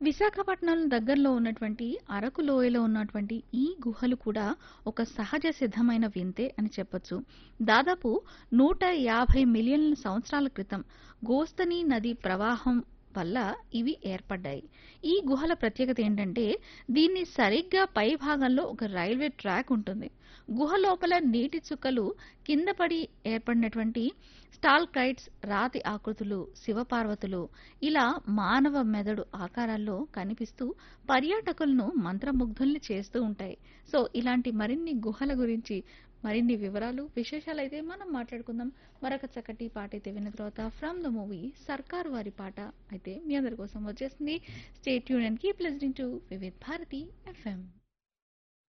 విశాఖపట్నం దగ్గరలో ఉన్నటువంటి అరకు లోయలో ఉన్నటువంటి ఈ గుహలు కూడా ఒక సహజ సిద్ధమైన వింతే అని చెప్పొచ్చు దాదాపు నూట యాభై మిలియన్ల సంవత్సరాల క్రితం గోస్తని నది ప్రవాహం వల్ల ఇవి ఏర్పడ్డాయి ఈ గుహల ప్రత్యేకత ఏంటంటే దీన్ని సరిగ్గా పై భాగంలో ఒక రైల్వే ట్రాక్ ఉంటుంది గుహ లోపల నీటి చుక్కలు కింద పడి ఏర్పడినటువంటి స్టాల్క్రైట్స్ రాతి ఆకృతులు శివపార్వతులు ఇలా మానవ మెదడు ఆకారాల్లో కనిపిస్తూ పర్యాటకులను మంత్రముగ్ధుల్ని చేస్తూ ఉంటాయి సో ఇలాంటి మరిన్ని గుహల గురించి మరిన్ని వివరాలు విశేషాలు అయితే మనం మాట్లాడుకుందాం మరొక చక్కటి పాట అయితే విన్న తర్వాత ఫ్రమ్ ద మూవీ సర్కార్ వారి పాట అయితే మీ అందరి కోసం వచ్చేసింది state union keep listening to Vividh Bharati FM